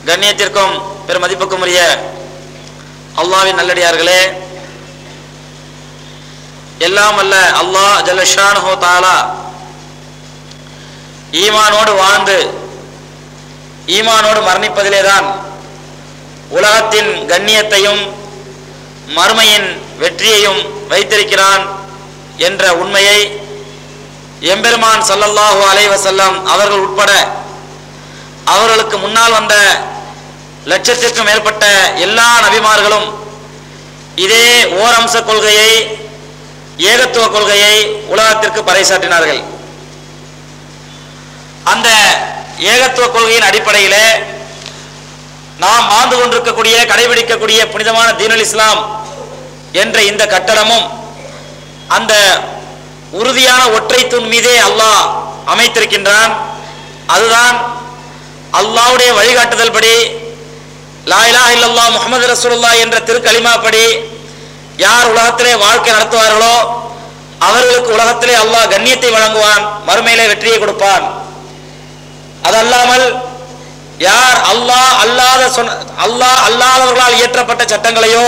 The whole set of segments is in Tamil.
கண்ணியத்திற்கும் பெருமதிப்புக்கும் உரிய அல்லாவின் நல்லடியார்களே எல்லாம் அல்ல அல்லாஹ் ஜல்லஷானுஹோ தாலா ஈமானோடு வாழ்ந்து ஈமானோடு மரணிப்பதிலே தான் உலகத்தின் கண்ணியத்தையும் மறுமையின் வெற்றியையும் வைத்திருக்கிறான் என்ற உண்மையை எம்பெருமான் ஸல்லல்லாஹு அலைஹி வஸல்லம் அவர்கள் உட்பட அவர்களுக்கு முன்னால் வந்த லட்சத்திற்கும் மேற்பட்ட எல்லா நபிமார்களும் இதே ஓரம்ச கொள்கையை ஏகத்துவ கொள்கையை உலகத்திற்கு பறைசாற்றினார்கள் அந்த ஏகத்துவ கொள்கையின் அடிப்படையிலே நாம் வாழ்ந்து கொண்டிருக்கக்கூடிய கடைபிடிக்கக்கூடிய புனிதமான தீனுல் இஸ்லாம் என்ற இந்த கட்டடமும் அந்த உறுதியான ஒற்றை தூண் மீதே அல்லாஹ் அமைத்திருக்கின்றான் அதுதான் அல்லாஹ்வுடைய வழிகாட்டுதல் படி லா இலாஹ இல்லல்லாஹ் முஹம்மது ரசூலுல்லாஹ் என்ற திருக்கலிமா படி யார் உலகத்திலே வாழ்க்கை நடத்துவார்களோ அவர்களுக்கு உலகத்திலே அல்லாஹ் கண்ணியத்தை வழங்குவான் மறுமையிலே வெற்றியை கொடுப்பான் அதல்லாமல் யார் அல்லாஹ் அல்லாத சொன்ன அல்லாஹ் அல்லாதவர்களால் இயற்றப்பட்ட சட்டங்களையோ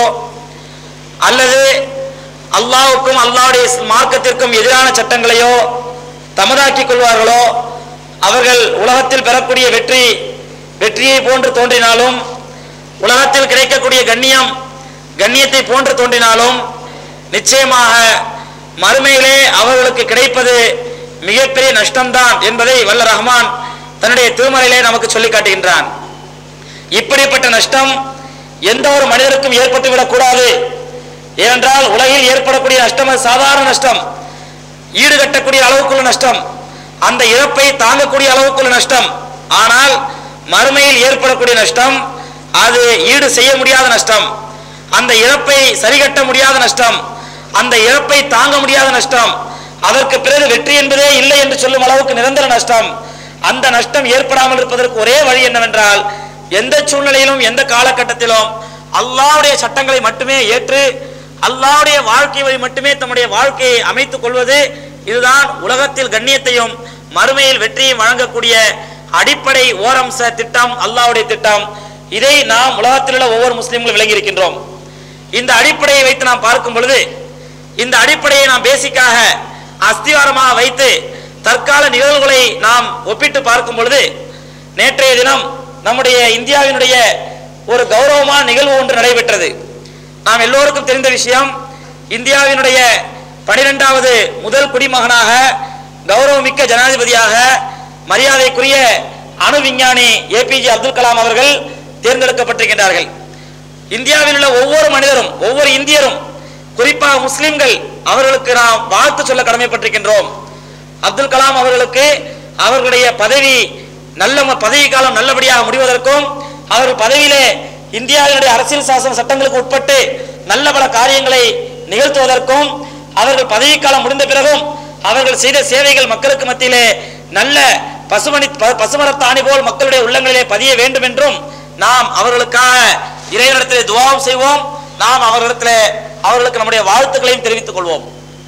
அல்லது அல்லாஹ்வுக்கும் அல்லாஹ்வுடைய மார்க்கத்திற்கும் எதிரான சட்டங்களையோ தமதாக்கிக் கொள்வார்களோ அவர்கள் உலகத்தில் பெறக்கூடிய வெற்றி வெற்றியை போன்று தோன்றினாலும் உலகத்தில் கிடைக்கக்கூடிய கண்ணியம் கண்ணியத்தை போன்று தோன்றினாலும் நிச்சயமாக மறுமையிலே அவர்களுக்கு கிடைப்பது மிகப்பெரிய நஷ்டம்தான் என்பதை வல்ல ரஹ்மான் தன்னுடைய திருமறையிலே நமக்கு சொல்லி காட்டுகின்றான் இப்படிப்பட்ட நஷ்டம் எந்த ஒரு மனிதருக்கும் ஏற்பட்டுவிடக் கூடாது ஏனென்றால் உலகில் ஏற்படக்கூடிய நஷ்டம் அது சாதாரண நஷ்டம் ஈடுகட்டக்கூடிய அளவுக்குள்ள நஷ்டம் அந்த இழப்பை தாங்கக்கூடிய அளவுக்குள்ள நஷ்டம் ஆனால் மறுமையில் ஏற்படக்கூடிய நஷ்டம் அது ஈடு செய்ய முடியாத நஷ்டம் அந்த இழப்பை சரிகட்ட முடியாத நஷ்டம் அந்த இழப்பை தாங்க முடியாத நஷ்டம் அதற்கு பிறகு வெற்றி என்பதே இல்லை என்று சொல்லும் அளவுக்கு நிரந்தர நஷ்டம் அந்த நஷ்டம் ஏற்படாமல் இருப்பதற்கு ஒரே வழி என்னவென்றால் எந்த சூழ்நிலையிலும் எந்த காலகட்டத்திலும் அல்லாஹ்வுடைய சட்டங்களை மட்டுமே ஏற்று அல்லாஹ்வுடைய வாழ்க்கை வழி மட்டுமே தம்முடைய வாழ்க்கையை அமைத்துக் கொள்வது இதுதான் உலகத்தில் கண்ணியத்தையும் மறுமையில் வெற்றியும் வழங்கக்கூடிய அடிப்படை ஓரம்ச திட்டம் அல்லாஹ்வுடைய திட்டம் இதை நாம் உலகத்தில் உள்ள ஒவ்வொரு முஸ்லிம்களும் விளங்கி இருக்கின்றோம் இந்த அடிப்படையை வைத்து நாம் பார்க்கும் பொழுது இந்த அடிப்படையை நாம் பேசிக்காக அஸ்திவாரமாக வைத்து தற்கால நிகழ்வுகளை நாம் ஒப்பிட்டு பார்க்கும் பொழுது நேற்றைய தினம் நம்முடைய இந்தியாவினுடைய ஒரு கௌரவமான நிகழ்வு ஒன்று நடைபெற்றது நாம் எல்லோருக்கும் தெரிந்த விஷயம் இந்தியாவினுடைய பனிரெண்டாவது முதல் குடிமகனாக கௌரவமிக்க ஜனாதிபதியாக மரியாதைக்குரிய அணு விஞ்ஞானி ஏபிஜே அப்துல் கலாம் அவர்கள் தேர்ந்தெடுக்கப்பட்டிருக்கின்றார்கள் இந்தியாவில் உள்ள ஒவ்வொரு மனிதரும் ஒவ்வொரு இந்தியரும் குறிப்பாக முஸ்லிம்கள் அவர்களுக்கு நாம் வாழ்த்து சொல்ல கடமைப்பட்டிருக்கின்றோம் அப்துல் கலாம் அவர்களுக்கு அவர்களுடைய பதவி நல்ல ம- பதவி காலம் நல்லபடியாக முடிவதற்கும் அவர்கள் பதவியிலே இந்தியாவினுடைய அரசியல் சாசன சட்டங்களுக்கு உட்பட்டு நல்ல பல காரியங்களை நிகழ்த்துவதற்கும் அவர்கள் பதவிக்காலம் முடிந்த பிறகும் அவர்கள் செய்த சேவைகள் மக்களுக்கு மத்தியிலே நல்ல பசுமணி ப- பசுமரத்தாணி போல் மக்களுடைய உள்ளங்களிலே பதிய வேண்டும் என்றும் நாம் அவர்களுக்காக இறைவனிடத்திலே துவாவும் செய்வோம் நாம் அவர்களிடத்திலே அவர்களுக்கு நம்முடைய வாழ்த்துக்களையும் தெரிவித்துக் கொள்வோம்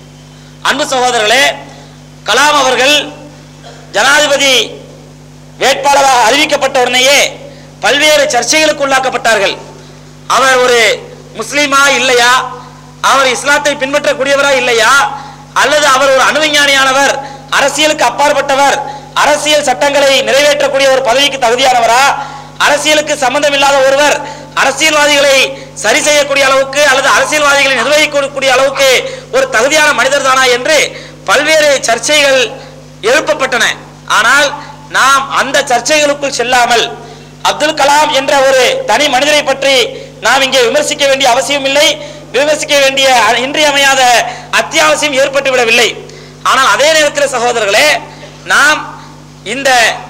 அன்பு சகோதரர்களே கலாம் அவர்கள் ஜனாதிபதி வேட்பாளராக அறிவிக்கப்பட்ட உடனேயே பல்வேறு சர்ச்சைகளுக்கு உள்ளாக்கப்பட்டார்கள் அவர் ஒரு முஸ்லீமா இல்லையா அவர் இஸ்லாத்தை பின்பற்றக்கூடியவரா இல்லையா அல்லது அவர் ஒரு அணுவிஞ்ஞானியானவர் அரசியலுக்கு அப்பாற்பட்டவர் அரசியல் சட்டங்களை நிறைவேற்றக்கூடிய ஒரு பதவிக்கு தகுதியானவரா அரசியலுக்கு சம்பந்தம் இல்லாத ஒருவர் அரசியல்வாதிகளை சரி செய்யக்கூடிய அளவுக்கு அல்லது அரசியல்வாதிகளை நிர்வகிக்கக்கூடிய அளவுக்கு ஒரு தகுதியான மனிதர் தானா என்று பல்வேறு சர்ச்சைகள் எழுப்பப்பட்டன ஆனால் நாம் அந்த சர்ச்சைகளுக்குள் செல்லாமல் அப்துல் கலாம் என்ற ஒரு தனி மனிதரை பற்றி நாம் இங்கே விமர்சிக்க வேண்டிய அவசியம் இல்லை விமர்சிக்க வேண்டிய இன்றியமையாத அத்தியாவசியம் ஏற்பட்டு விடவில்லை ஆனால் அதே நேரத்தில் சகோதரர்களே நாம் இந்த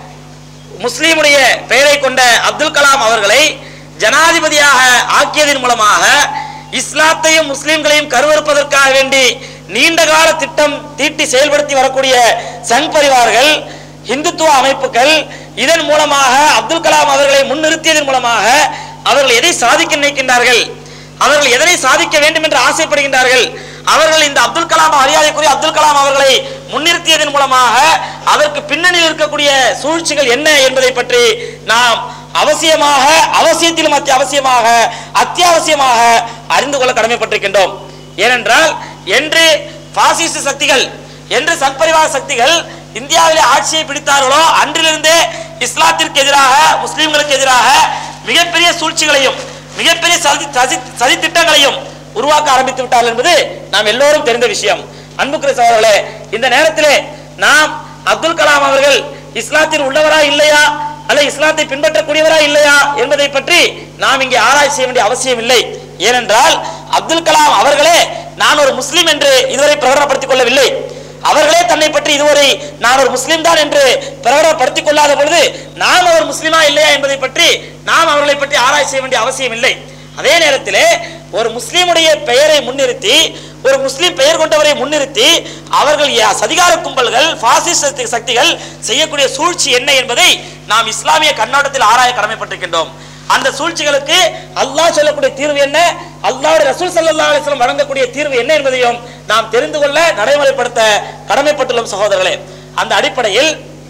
முஸ்லீமுடைய பெயரை கொண்ட அப்துல் கலாம் அவர்களை ஜனாதிபதியாக ஆக்கியதன் மூலமாக இஸ்லாத்தையும் முஸ்லிம்களையும் கருவறுப்பதற்காக வேண்டி நீண்ட கால திட்டம் தீட்டி செயல்படுத்தி வரக்கூடிய சங் பரிவார்கள் இந்துத்துவ அமைப்புகள் இதன் மூலமாக அப்துல் கலாம் அவர்களை முன்னிறுத்தியதன் மூலமாக அவர்கள் எதை சாதிக்க நினைக்கின்றார்கள் அவர்கள் எதனை சாதிக்க வேண்டும் என்று ஆசைப்படுகின்றார்கள் அவர்கள் இந்த அப்துல் கலாம் மரியாதைக்குரிய அப்துல் கலாம் அவர்களை முன்னிறுத்தியதன் மூலமாக அதற்கு பின்னணியில் இருக்கக்கூடிய சூழ்ச்சிகள் என்ன என்பதை பற்றி நாம் அவசியமாக அவசியத்திலும் அத்தி அவசியமாக அத்தியாவசியமாக அறிந்து கொள்ள கடமைப்பட்டிருக்கின்றோம் ஏனென்றால் என்று பாசிஸ்ட் சக்திகள் என்று சத்பரிவார சக்திகள் இந்தியாவிலே ஆட்சியை பிடித்தார்களோ அன்றிலிருந்தே இஸ்லாத்திற்கு எதிராக முஸ்லிம்களுக்கு எதிராக மிகப்பெரிய சூழ்ச்சிகளையும் மிகப்பெரிய சதி சதி- சதி திட்டங்களையும் உருவாக்க ஆரம்பித்து விட்டார்கள் என்பது நாம் எல்லோரும் தெரிந்த விஷயம் அன்புக்குரிய சகோதரர்களே இந்த நேரத்திலே நாம் அப்துல் கலாம் அவர்கள் இஸ்லாத்தில் உள்ளவரா இல்லையா அல்ல இஸ்லாத்தை பின்பற்றக்கூடியவரா இல்லையா என்பதை பற்றி நாம் இங்கே ஆராய்ச்சி செய்ய வேண்டிய அவசியம் இல்லை ஏனென்றால் அப்துல் கலாம் அவர்களே நான் ஒரு முஸ்லிம் என்று இதுவரை பிரகடனப்படுத்திக் கொள்ளவில்லை அவர்களே தன்னை பற்றி இதுவரை நான் ஒரு முஸ்லிம் தான் என்று பிரகடனப்படுத்திக் கொள்ளாத பொழுது நாம் அவர் முஸ்லிமா இல்லையா என்பதை பற்றி நாம் அவர்களை பற்றி ஆராய்ச்சி செய்ய வேண்டிய அவசியம் இல்லை அதே நேரத்திலே ஒரு முஸ்லிமுடைய பெயரை முன்னிறுத்தி ஒரு முஸ்லிம் பெயர் கொண்டவரை முன்னிறுத்தி அவர்கள் யா- சதிகார கும்பல்கள் பாசிஸ்ட் சக்தி- சக்திகள் செய்யக்கூடிய சூழ்ச்சி என்ன என்பதை நாம் இஸ்லாமிய கண்ணோட்டத்தில் ஆராய கடமைப்பட்டிருக்கின்றோம் அந்த சூழ்ச்சிகளுக்கு அல்லாஹ் சொல்லக்கூடிய தீர்வு என்ன அல்லாஹ்வுடைய ரசூல் ஸல்லல்லாஹு அலைஹி வஸல்லம் வழங்கக்கூடிய தீர்வு என்ன என்பதையும் நாம் தெரிந்து கொள்ள நடைமுறைப்படுத்த கடமைப்பட்டுள்ளோம் சகோதரர்களே அந்த அடிப்படையில்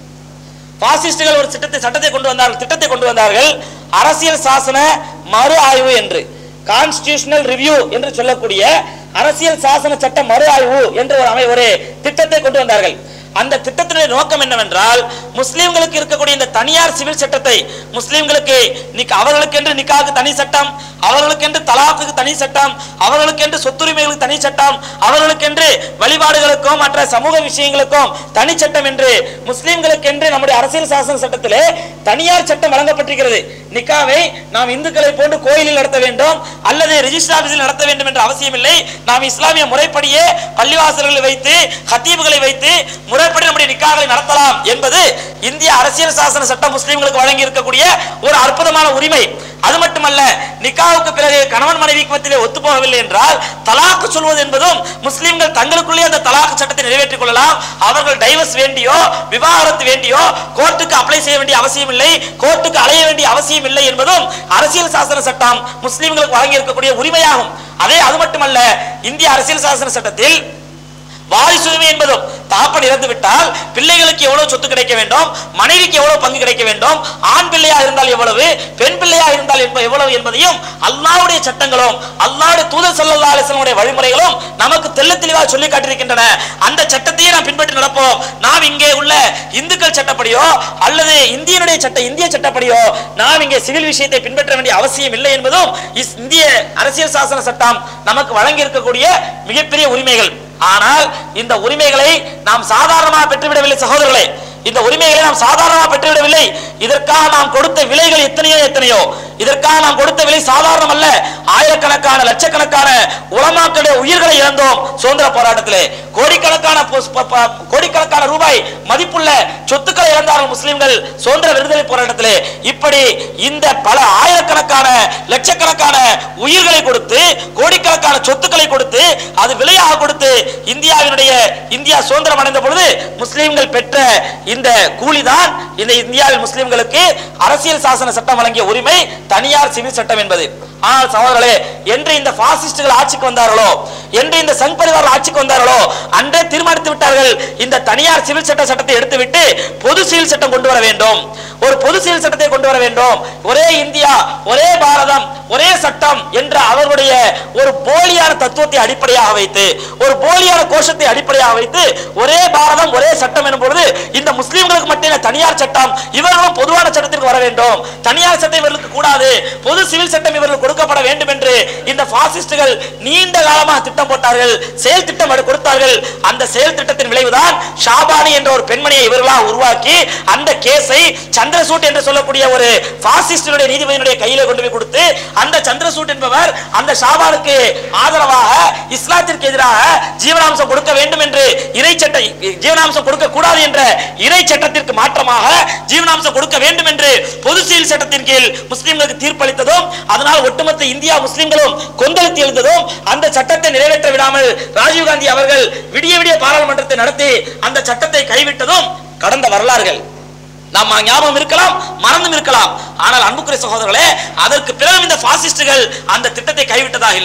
பாசிஸ்டுகள் ஒரு திட்டத்தை சட்டத்தை கொண்டு வந்தார்கள் திட்டத்தை கொண்டு வந்தார்கள் அரசியல் சாசன மறு ஆய்வு என்று கான்ஸ்டிடியூஷனல் ரிவ்யூ என்று சொல்லக்கூடிய அரசியல் சாசன சட்ட மறு ஆய்வு என்ற ஒரு அமை ஒரு திட்டத்தை கொண்டு வந்தார்கள் அந்த திட்டத்தினுடைய நோக்கம் என்னவென்றால் முஸ்லிம்களுக்கு இருக்கக்கூடிய இந்த தனியார் சிவில் சட்டத்தை முஸ்லிம்களுக்கு நிக் அவர்களுக்கென்று நிக்காவுக்கு தனி சட்டம் அவர்களுக்கென்று தலாக்குக்கு தனி சட்டம் அவர்களுக்கென்று சொத்துரிமைகளுக்கு தனி சட்டம் அவர்களுக்கென்று வழிபாடுகளுக்கும் மற்ற சமூக விஷயங்களுக்கும் தனி சட்டம் என்று முஸ்லிம்களுக்கென்று நம்முடைய அரசியல் சாசன சட்டத்திலே தனியார் சட்டம் வழங்கப்பட்டிருக்கிறது நிக்காவை நாம் இந்துக்களை போன்று கோயிலில் நடத்த வேண்டும் அல்லது ரிஜிஸ்டர் ஆபீஸில் நடத்த வேண்டும் என்ற அவசியம் இல்லை நாம் இஸ்லாமிய முறைப்படியே பள்ளிவாசல்களை வைத்து ஹத்தீபுகளை வைத்து முறைப்படி நம்முடைய நிக்காகளை நடத்தலாம் என்பது இந்திய அரசியல் சாசன சட்டம் முஸ்லிம்களுக்கு வழங்கி இருக்கக்கூடிய ஒரு அற்புதமான உரிமை அது மட்டுமல்ல நிக்காவுக்கு பிறகு கணவன் மனைவிக்கு மத்தியிலே ஒத்து போகவில்லை என்றால் தலாக்கு சொல்வது என்பதும் முஸ்லிம்கள் தங்களுக்குள்ளே அந்த தலாக்கு சட்டத்தை நிறைவேற்றிக் கொள்ளலாம் அவர்கள் டைவர்ஸ் வேண்டியோ விவாகரத்து வேண்டியோ கோர்ட்டுக்கு அப்ளை செய்ய வேண்டிய அவசியம் இல்லை கோர்ட்டுக்கு அலைய வேண்டிய அவசியம் இல்லை என்பதும் அரசியல் சாசன சட்டம் முஸ்லிம்களுக்கு வழங்கி இருக்கக்கூடிய உரிமையாகும் அதே அது மட்டுமல்ல இந்திய அரசியல் சாசன சட்டத்தில் வாரிசு உரிமை என்பதும் தாப்பன் இறந்து விட்டால் பிள்ளைகளுக்கு எவ்வளவு சொத்து கிடைக்க வேண்டும் மனைவிக்கு எவ்வளவு பங்கு கிடைக்க வேண்டும் ஆண் பிள்ளையா இருந்தால் எவ்வளவு பெண் பிள்ளையா இருந்தால் என்ப- எவ்வளவு என்பதையும் அல்லாஹ்வுடைய சட்டங்களும் அல்லாஹ்வுடைய தூதர் ஸல்லல்லாஹு அலைஹி வஸல்லம் வழிமுறைகளும் நமக்கு தெள்ள தெளிவாக சொல்லி காட்டியிருக்கின்றன அந்த சட்டத்தையே நாம் பின்பற்றி நடப்போம் நாம் இங்கே உள்ள இந்துக்கள் சட்டப்படியோ அல்லது இந்தியனுடைய சட்ட இந்திய சட்டப்படியோ நாம் இங்கே சிவில் விஷயத்தை பின்பற்ற வேண்டிய அவசியம் இல்லை என்பதும் இஸ்- இந்திய அரசியல் சாசன சட்டம் நமக்கு வழங்கி இருக்கக்கூடிய மிகப்பெரிய உரிமைகள் ஆனால் இந்த உரிமைகளை நாம் சாதாரணமாக பெற்றுவிடவில்லை சகோதரர்களே இந்த உரிமைகளை நாம் சாதாரணமாக பெற்றுவிடவில்லை இதற்காக நாம் கொடுத்த விலைகள் எத்தனையோ எத்தனையோ இதற்காக நாம் கொடுத்த விலை சாதாரணம் அல்ல ஆயிரக்கணக்கான லட்சக்கணக்கான உலமாக்களுடைய உயிர்களை இழந்தோம் சுதந்திர போராட்டத்திலே கோடிக்கணக்கான பொஸ்- ப- ப- கோடிக்கணக்கான ரூபாய் மதிப்புள்ள சொத்துக்களை இழந்தார்கள் முஸ்லிம்கள் சுதந்திர விடுதலை போராட்டத்திலே இப்படி இந்த பல ஆயிரக்கணக்கான லட்சக்கணக்கான உயிர்களை கொடுத்து கோடிக்கணக்கான சொத்துக்களை கொடுத்து அது விலையாக கொடுத்து இந்தியாவினுடைய இந்தியா சுதந்திரம் அடைந்த பொழுது முஸ்லிம்கள் பெற்ற இந்த கூலிதான் இந்த இந்தியாவில் முஸ்லிம்களுக்கு அரசியல் சாசன சட்டம் வழங்கிய உரிமை தனியார் சிவில் சட்டம் என்பது ஆனால் சகோதரர்களே என்று இந்த பாசிஸ்டுகள் ஆட்சிக்கு வந்தார்களோ என்று இந்த சங் பரிவார் ஆட்சிக்கு வந்தார்களோ அன்றே தீர்மானித்து விட்டார்கள் இந்த தனியார் சிவில் சட்ட சட்டத்தை எடுத்துவிட்டு பொது சிவில் சட்டம் கொண்டு வர வேண்டும் ஒரு பொது சிவில் சட்டத்தை கொண்டு வர வேண்டும் ஒரே இந்தியா ஒரே பாரதம் ஒரே சட்டம் என்ற அவர்களுடைய ஒரு போலியான தத்துவத்தை அடிப்படையாக வைத்து ஒரு போலியான கோஷத்தை அடிப்படையாக வைத்து ஒரே பாரதம் ஒரே சட்டம் எனும் பொழுது இந்த முஸ்லிம்களுக்கு மட்டும் தனியார் சட்டம் இவர்களும் பொதுவான சட்டத்திற்கு வர வேண்டும் தனியார் சட்டம் இவர்களுக்கு கூடாது பொது சிவில் சட்டம் இவர்களுக்கு கொடுக்கப்பட வேண்டும் என்று இந்த பாசிஸ்டுகள் நீண்ட காலமாக திட்டம் போட்டார்கள் செயல் திட்டம் எடு- கொடுத்தார்கள் அந்த செயல் திட்டத்தின் விளைவுதான் ஷாபானி என்ற ஒரு பெண்மணியை இவர்களாக உருவாக்கி அந்த கேஸை சந்திரசூட் என்று சொல்லக்கூடிய ஒரு பாசிஸ்டுடைய நீதிபதியினுடைய கையில கொண்டு போய் கொடுத்து அந்த சந்திரசூட் என்பவர் அந்த ஷாபானுக்கு ஆதரவாக இஸ்லாத்திற்கு எதிராக ஜீவனாம்சம் கொடுக்க வேண்டும் என்று இறை சட்ட ஜீவனாம்சம் கொடுக்க கூடாது என்ற இறை சட்டத்திற்கு மாற்றமாக ஜீவனாம்சம் கொடுக்க வேண்டும் என்று பொது சிவில் சட்டத்தின் கீழ் முஸ்லிம்களுக்கு தீர்ப்பளித்ததும் அதனால் ஒட்டுமொத்த இந்தியா முஸ்லிம்களும் கொந்தளித்து எழுந்ததும் அந்த சட்டத்தை நிறைவேற்ற விடாமல் ராஜீவ்காந்தி அவர்கள் விடிய விடிய பாராளுமன்றத்தை நடத்தி அந்த சட்டத்தை கைவிட்டதும் கடந்த வரலாறுகள் நாம் ஞாபகம் இருக்கலாம் மறந்தும் இருக்கலாம் ஆனால் அன்புக்குரிய சகோதரர்களே அதற்கு பிறகு இந்த பாசிஸ்டுகள் அந்த திட்டத்தை கைவிட்டதாக இல்லை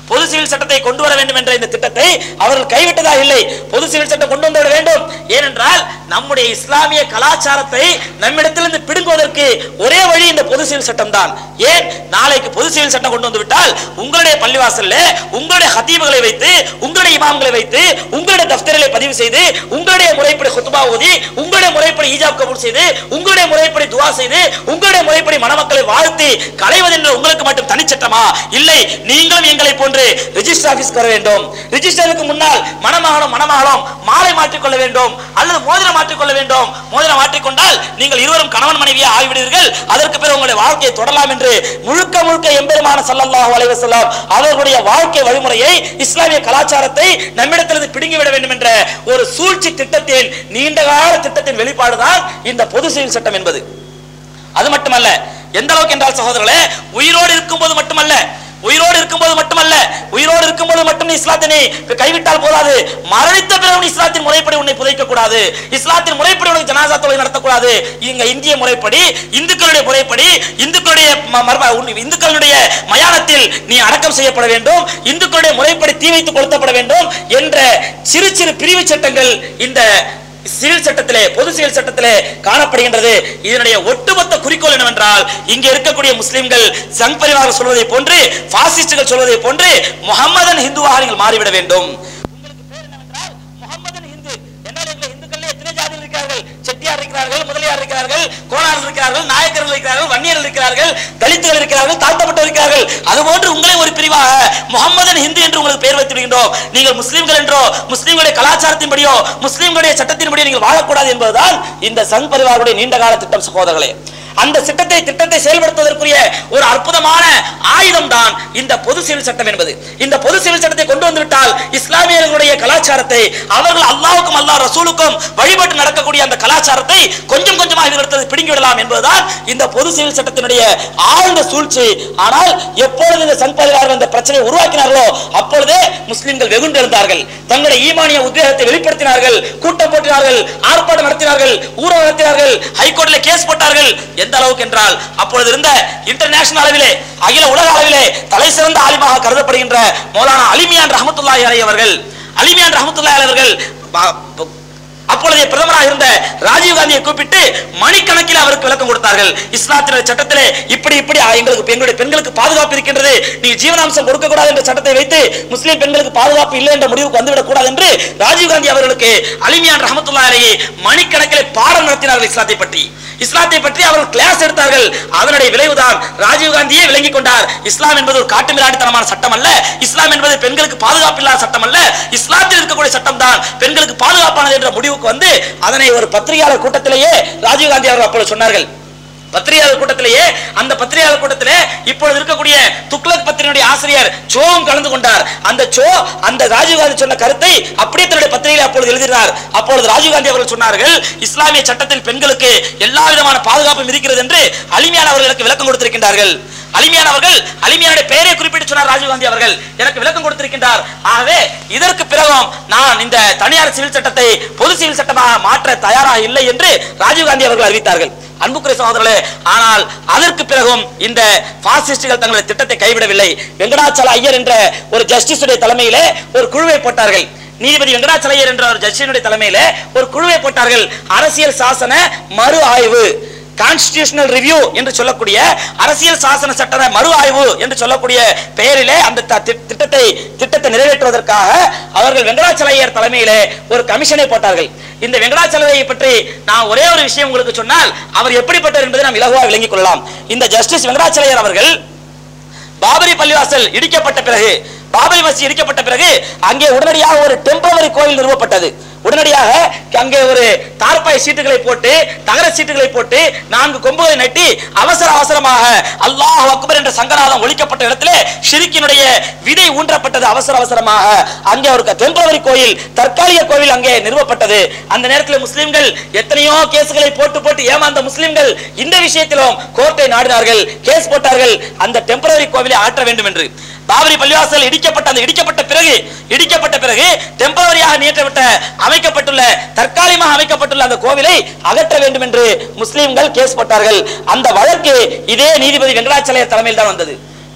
பொது சிவில் சட்டத்தை கொண்டு வர வேண்டும் என்ற இந்த திட்டத்தை அவர்கள் கைவிட்டதாக இல்லை பொது சிவில் சட்டம் கொண்டு வந்து விட வேண்டும் ஏனென்றால் நம்முடைய இஸ்லாமிய கலாச்சாரத்தை நம்மிடத்திலிருந்து பிடுங்குவதற்கு ஒரே வழி இந்த பொது சிவில் சட்டம் தான் ஏன் நாளைக்கு பொது சிவில் சட்டம் கொண்டு வந்து விட்டால் உங்களுடைய பள்ளிவாசல்ல உங்களுடைய ஹத்தீபுகளை வைத்து உங்களுடைய இமாம்களை வைத்து உங்களுடைய தஃப்தர்களை பதிவு செய்து உங்களுடைய முறைப்படி குத்துபா ஓதி உங்களுடைய முறைப்படி ஈஜாப் கபூல் செய்து உங்களுடைய முறைப்படி துவா செய்து உங்களுடைய முறைப்படி மணமக்களை வாழ்த்தி களைவதென்று உங்களுக்கு மட்டும் தனிச்சட்டமா இல்லை நீங்களும் எங்களை போன்று ரிஜிஸ்டர் ஆபீஸ்க்கு வர வேண்டும் ரிஜிஸ்டருக்கு முன்னால் மணமகனும் மணமகளும் மாலை மாற்றிக்கொள்ள வேண்டும் அல்லது மோதிரம் மாற்றிக்கொள்ள வேண்டும் மோதிரம் மாற்றிக்கொண்டால் நீங்கள் இருவரும் கணவன் மனைவியாக ஆகிவிடுவீர்கள் அதற்கு பிறகு உங்களுடைய வாழ்க்கையை தொடரலாம் என்று முழுக்க முழுக்க எம்பெருமான ஸல்லல்லாஹு அலைஹி வஸல்லம் அவர்களுடைய வாழ்க்கை வழிமுறையை இஸ்லாமிய கலாச்சாரத்தை நம்மிடத்திலிருந்து பிடுங்கிவிட வேண்டும் என்ற ஒரு சூழ்ச்சி திட்டத்தின் நீண்டகால திட்டத்தின் வெளிப்பாடுதான் இந்த பொது சிவில் சட்டம் என்பது அது மட்டுமல்ல எந்த அளவுக்கு என்றால் சகோதரர்களே உயிரோடு இருக்கும்போது மட்டுமல்ல உயிரோடு இருக்கும்போது மட்டுமல்ல உயிரோடு இருக்கும்போது மட்டும் நீ இஸ்லாத்தை நீ கைவிட்டால் போதாது மரணித்த பிறகு நீ இஸ்லாத்தின் முறைப்படி உன்னை புதைக்க கூடாது இஸ்லாத்தின் முறைப்படி உனக்கு ஜனாசா தொழில் நடத்தக்கூடாது இங்க இந்திய முறைப்படி இந்துக்களுடைய முறைப்படி இந்துக்களுடைய ம- மர்ம- உன் இந்துக்களுடைய மயானத்தில் நீ அடக்கம் செய்யப்பட வேண்டும் இந்துக்களுடைய முறைப்படி தீ வைத்து கொளுத்தப்பட வேண்டும் என்ற சிறு சிறு பிரிவு சட்டங்கள் இந்த சிவில் சட்டத்திலே பொது சிவில் சட்டத்திலே காணப்படுகின்றது இதனுடைய ஒட்டுமொத்த குறிக்கோள் என்னவென்றால் இங்க இருக்கக்கூடிய முஸ்லிம்கள் சங் பரிவாரம் சொல்வதை போன்று பாசிஸ்டுகள் சொல்வதை போன்று முகம்மதன் ஹிந்துவாக நீங்கள் மாறிவிட வேண்டும் உங்களுக்கு பேர் என்னவென்றால் முகம்மதன் ஹிந்து என்றால் எங்கள் இந்துக்களில் எத்தனை ஜாதிகள் இருக்கிறார்கள் செட்டியார் இருக்கிறார்கள் முதலியார் இருக்கிறார்கள் கோனார் இருக்கிறார்கள் நாயக்கர்கள் இருக்கிறார்கள் வன்னியர்கள் இருக்கிறார்கள் தலித்துகள் இருக்கிறார்கள் தாழ்த்தப்பட்டவர் இருக்கிறார்கள் அதுபோன்று உங்களை ஒரு பிரிவாக முகம்மதன் ஹிந்து என்று உங்களுக்கு பெயர் வைத்து விடுகின்றோம் நீங்கள் முஸ்லிம்கள் என்றோ முஸ்லிம்களுடைய கலாச்சாரத்தின்படியோ முஸ்லிம்களுடைய சட்டத்தின்படியோ நீங்கள் வாழக்கூடாது என்பதுதான் இந்த சங் பரிவாருடைய நீண்ட கால திட்டம் சகோதரர்களே அந்த திட்டத்தை திட்டத்தை செயல்படுத்துவதற்குரிய ஒரு அற்புதமான ஆயுதம் தான் இந்த பொது சிவில் சட்டம் என்பது இந்த பொது சிவில் சட்டத்தை கொண்டு வந்து விட்டால் இஸ்லாமியர்களுடைய கலாச்சாரத்தை அவர்கள் அல்லாஹ்வுக்கும் அல்லாஹ் ரசூலுக்கும் வழிபட்டு நடக்கக்கூடிய அந்த கலாச்சாரத்தை கொஞ்சம் கொஞ்சமாக இவர்களிடத்தில் பிடுங்கி விடலாம் என்பதுதான் இந்த பொது சிவில் சட்டத்தினுடைய ஆழ்ந்த சூழ்ச்சி ஆனால் எப்பொழுது இந்த சங் பரிவார்கள் இந்த பிரச்சனையை உருவாக்கினார்களோ அப்பொழுதே முஸ்லிம்கள் வெகுண்டு எழுந்தார்கள் தங்களுடைய ஈமானிய உத்வேகத்தை வெளிப்படுத்தினார்கள் கூட்டம் போட்டினார்கள் ஆர்ப்பாட்டம் நடத்தினார்கள் ஊர்வலம் நடத்தினார்கள் ஹைகோர்ட்ல கேஸ் போட்டார்கள் எந்த அளவுக்கு என்றால் அப்பொழுது இருந்த இன்டர்நேஷனல் அளவிலே அகில உலக அளவிலே தலை சிறந்த ஆலிமாக கருதப்படுகின்ற மௌலானா அலிமியான் ரஹமத்துல்லாஹி அலை அவர்கள் அலிமியான் ரஹமத்துல்லாஹி அலை அவர்கள் ப- ப- அப்பொழுதைய பிரதமராக இருந்த ராஜீவ் காந்தியை கூப்பிட்டு மணிக்கணக்கில் அவருக்கு விளக்கம் கொடுத்தார்கள் இஸ்லாத்தின சட்டத்திலே இப்படி இப்படி ஆ, எங்களுக்கு எங்களுடைய பெண்களுக்கு பாதுகாப்பு இருக்கின்றது நீ ஜீவனாம்சம் கொடுக்க கூடாது என்ற சட்டத்தை வைத்து முஸ்லிம் பெண்களுக்கு பாதுகாப்பு இல்லை என்ற முடிவுக்கு வந்துவிடக் கூடாது என்று ராஜீவ் காந்தி அவர்களுக்கு அலிமியான் ரஹமத்துல்லா அலையை மணிக்கணக்கில் பாடம் நடத்தினார்கள் இஸ்லாத்தை பற்றி இஸ்லாத்தை பற்றி அவர்கள் கிளாஸ் எடுத்தார்கள் அதனுடைய விளைவுதான் ராஜீவ் காந்தியே விளங்கிக் கொண்டார் இஸ்லாம் என்பது ஒரு காட்டுமிராண்டித்தனமான சட்டம் அல்ல இஸ்லாம் என்பது பெண்களுக்கு பாதுகாப்பு இல்லாத சட்டம் அல்ல இஸ்லாத்தில் இருக்கக்கூடிய சட்டம் தான் பெண்களுக்கு பாதுகாப்பானது என்ற முடிவுக்கு வந்து அதனை ஒரு பத்திரிகையாளர் கூட்டத்திலேயே ராஜீவ் காந்தி அவர்கள் அப்பொழுது சொன்னார்கள் பத்திரிகையாளர் கூட்டத்திலேயே அந்த பத்திரிகையாளர் கூட்டத்திலே இப்பொழுது இருக்கக்கூடிய துக்ளக் பத்திரிகையுடைய ஆசிரியர் சோவும் கலந்து கொண்டார் அந்த சோ அந்த ராஜீவ்காந்தி சொன்ன கருத்தை அப்படியே தன்னுடைய பத்திரிகையில் அப்பொழுது எழுதினார் அப்பொழுது ராஜீவ்காந்தி அவர்கள் சொன்னார்கள் இஸ்லாமிய சட்டத்தில் பெண்களுக்கு எல்லா விதமான பாதுகாப்பும் இருக்கிறது என்று அலிமியான் அவர்களுக்கு விளக்கம் கொடுத்திருக்கின்றார்கள் அலிமியான் அவர்கள் அலிமியானுடைய பெயரை குறிப்பிட்டு சொன்னார் ராஜீவ்காந்தி அவர்கள் எனக்கு விளக்கம் கொடுத்திருக்கின்றார் ஆகவே இதற்கு பிறகும் நான் இந்த தனியார் சிவில் சட்டத்தை பொது சிவில் சட்டமாக மாற்ற தயாராக இல்லை என்று ராஜீவ்காந்தி அவர்கள் அறிவித்தார்கள் அன்புக்குரிய சகோதரர்களே ஆனால் அதற்கு பிறகும் இந்த பாசிஸ்டுகள் தங்களுடைய திட்டத்தை கைவிடவில்லை வெங்கடாச்சல ஐயர் என்ற ஒரு ஜஸ்டிஸுடைய தலைமையிலே ஒரு குழுவை போட்டார்கள் நீதிபதி வெங்கடாச்சல ஐயர் என்ற ஒரு ஜஸ்டினுடைய தலைமையிலே ஒரு குழுவை போட்டார்கள் அரசியல் சாசன மறு ஆய்வு கான்ஸ்டிடியூஷனல் ரிவ்யூ என்று சொல்லக்கூடிய அரசியல் சாசன சட்ட மறு ஆய்வு என்று சொல்லக்கூடிய பெயரிலே அந்த த- தி- திட்டத்தை திட்டத்தை நிறைவேற்றுவதற்காக அவர்கள் வெங்கடாச்சலையர் தலைமையிலே ஒரு கமிஷனை போட்டார்கள் இந்த வெங்கடாச்சலவையை பற்றி நான் ஒரே ஒரு விஷயம் உங்களுக்கு சொன்னால் அவர் எப்படிப்பட்டவர் என்பதை நாம் இலகுவாக விளங்கிக் கொள்ளலாம் இந்த ஜஸ்டிஸ் வெங்கடாச்சலையர் அவர்கள் பாபரி பள்ளிவாசல் இடிக்கப்பட்ட பிறகு பாபரி மஸ்ஜித் இடிக்கப்பட்ட பிறகு அங்கே உடனடியாக ஒரு டெம்பரவரி கோயில் நிறுவப்பட்டது உடனடியாக அங்கே ஒரு தார்பாய் சீட்டுகளை போட்டு தகர சீட்டுகளை போட்டு நான்கு கொம்புகளை நட்டி அவசர அவசரமாக அல்லாஹ் அக்பர் என்ற சங்கநாதம் ஒழிக்கப்பட்ட இடத்திலே ஷிரிக்கினுடைய விதை ஊன்றப்பட்டது அவசர அவசரமாக அங்கே ஒரு டெம்பரவரி கோயில் தற்காலிக கோவில் அங்கே நிறுவப்பட்டது அந்த நேரத்தில் முஸ்லிம்கள் எத்தனையோ கேஸ்களை போட்டு போட்டு ஏமாந்த முஸ்லிம்கள் இந்த விஷயத்திலும் கோர்ட்டை நாடினார்கள் கேஸ் போட்டார்கள் அந்த டெம்பரவரி கோவிலை ஆற்ற வேண்டும் என்று பாபரி பள்ளிவாசல் இடிக்கப்பட்ட அந்த இடிக்கப்பட்ட பிறகு இடிக்கப்பட்ட பிறகு டெம்பரரியாக நீட்டப்பட்ட அமைக்கப்பட்டுள்ள தற்காலிகமாக அமைக்கப்பட்டுள்ள அந்த கோவிலை அகற்ற வேண்டும் என்று முஸ்லிம்கள் கேஸ் போட்டார்கள் அந்த வழக்கு இதே நீதிபதி வெங்கடாச்சலையர் தலைமையில் தான் வந்தது